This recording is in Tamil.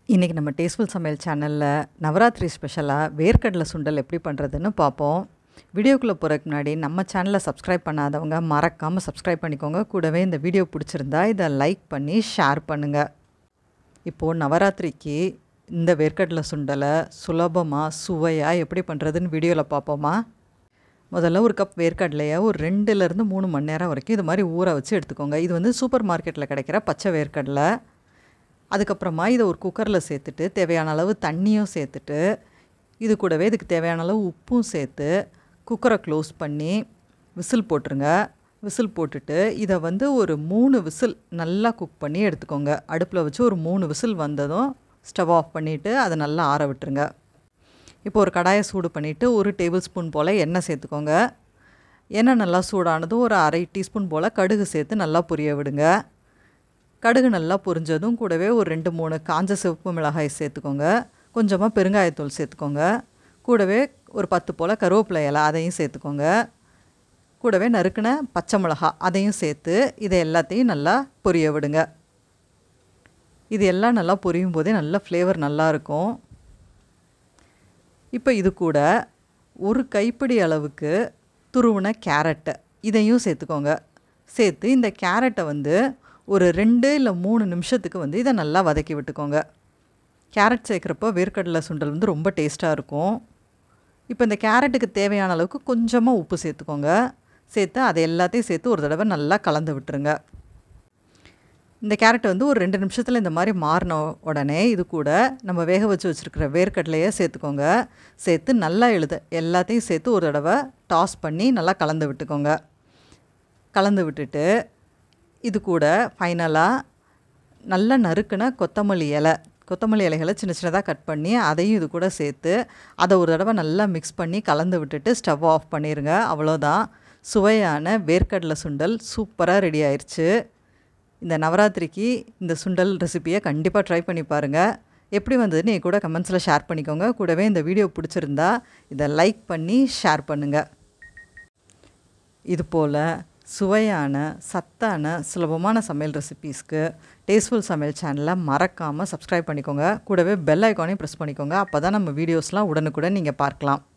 இன்றைக்கி நம்ம டேஸ்ட்ஃபுல் சமையல் சேனலில் நவராத்திரி ஸ்பெஷலாக வேர்க்கடலை சுண்டல் எப்படி பண்ணுறதுன்னு பார்ப்போம் வீடியோக்குள்ளே போகிறதுக்கு முன்னாடி நம்ம சேனலை சப்ஸ்கிரைப் பண்ணாதவங்க மறக்காமல் சப்ஸ்கிரைப் பண்ணிக்கோங்க கூடவே இந்த வீடியோ பிடிச்சிருந்தா இதை லைக் பண்ணி ஷேர் பண்ணுங்கள் இப்போது நவராத்திரிக்கு இந்த வேர்க்கடலை சுண்டலை சுலபமாக சுவையாக எப்படி பண்ணுறதுன்னு வீடியோவில் பார்ப்போமா முதல்ல ஒரு கப் வேர்க்கடலையை ஒரு ரெண்டுலேருந்து மூணு மணி நேரம் வரைக்கும் இது மாதிரி ஊற வச்சு எடுத்துக்கோங்க இது வந்து சூப்பர் மார்க்கெட்டில் கிடைக்கிற பச்சை வேர்க்கடலை அதுக்கப்புறமா இதை ஒரு குக்கரில் சேர்த்துட்டு தேவையான அளவு தண்ணியும் சேர்த்துட்டு இது கூடவே இதுக்கு தேவையான அளவு உப்பும் சேர்த்து குக்கரை க்ளோஸ் பண்ணி விசில் போட்டுருங்க விசில் போட்டுட்டு இதை வந்து ஒரு மூணு விசில் நல்லா குக் பண்ணி எடுத்துக்கோங்க அடுப்பில் வச்சு ஒரு மூணு விசில் வந்ததும் ஸ்டவ் ஆஃப் பண்ணிவிட்டு அதை நல்லா ஆற விட்டுருங்க இப்போ ஒரு கடாயை சூடு பண்ணிவிட்டு ஒரு டேபிள் ஸ்பூன் போல் எண்ணெய் சேர்த்துக்கோங்க எண்ணெய் நல்லா சூடானதும் ஒரு அரை டீஸ்பூன் போல் கடுகு சேர்த்து நல்லா பொரிய விடுங்க கடுகு நல்லா பொரிஞ்சதும் கூடவே ஒரு ரெண்டு மூணு காஞ்ச சிவப்பு மிளகாய் சேர்த்துக்கோங்க கொஞ்சமாக பெருங்காயத்தூள் சேர்த்துக்கோங்க கூடவே ஒரு பத்து போல் கருவேப்பிலை இலை அதையும் சேர்த்துக்கோங்க கூடவே நறுக்கின பச்சை மிளகா அதையும் சேர்த்து இதை எல்லாத்தையும் நல்லா பொரிய விடுங்க இது எல்லாம் நல்லா பொரியும் போதே நல்ல ஃப்ளேவர் நல்லாயிருக்கும் இப்போ இது கூட ஒரு கைப்பிடி அளவுக்கு துருவின கேரட்டை இதையும் சேர்த்துக்கோங்க சேர்த்து இந்த கேரட்டை வந்து ஒரு ரெண்டு இல்லை மூணு நிமிஷத்துக்கு வந்து இதை நல்லா வதக்கி விட்டுக்கோங்க கேரட் சேர்க்குறப்போ வேர்க்கடலை சுண்டல் வந்து ரொம்ப டேஸ்ட்டாக இருக்கும் இப்போ இந்த கேரட்டுக்கு தேவையான அளவுக்கு கொஞ்சமாக உப்பு சேர்த்துக்கோங்க சேர்த்து அதை எல்லாத்தையும் சேர்த்து ஒரு தடவை நல்லா கலந்து விட்டுருங்க இந்த கேரட் வந்து ஒரு ரெண்டு நிமிஷத்தில் இந்த மாதிரி மாறின உடனே இது கூட நம்ம வேக வச்சு வச்சுருக்கிற வேர்க்கடலையை சேர்த்துக்கோங்க சேர்த்து நல்லா எழுத எல்லாத்தையும் சேர்த்து ஒரு தடவை டாஸ் பண்ணி நல்லா கலந்து விட்டுக்கோங்க கலந்து விட்டுட்டு இது கூட ஃபைனலாக நல்லா நறுக்குன கொத்தமல்லி இலை கொத்தமல்லி இலைகளை சின்ன சின்னதாக கட் பண்ணி அதையும் இது கூட சேர்த்து அதை ஒரு தடவை நல்லா மிக்ஸ் பண்ணி கலந்து விட்டுட்டு ஸ்டவ் ஆஃப் பண்ணிடுங்க அவ்வளோதான் சுவையான வேர்க்கடலை சுண்டல் சூப்பராக ரெடி ஆயிடுச்சு இந்த நவராத்திரிக்கு இந்த சுண்டல் ரெசிப்பியை கண்டிப்பாக ட்ரை பண்ணி பாருங்கள் எப்படி வந்ததுன்னு என் கூட கமெண்ட்ஸில் ஷேர் பண்ணிக்கோங்க கூடவே இந்த வீடியோ பிடிச்சிருந்தா இதை லைக் பண்ணி ஷேர் பண்ணுங்கள் இது போல் சுவையான சத்தான சுலபமான சமையல் ரெசிபீஸ்க்கு டேஸ்ட்ஃபுல் சமையல் சேனலை மறக்காமல் சப்ஸ்கிரைப் பண்ணிக்கோங்க கூடவே பெல் ஐக்கானையும் ப்ரெஸ் பண்ணிக்கோங்க அப்போ தான் நம்ம வீடியோஸ்லாம் உடனுக்குடன் நீங்கள் பார்க்கலாம்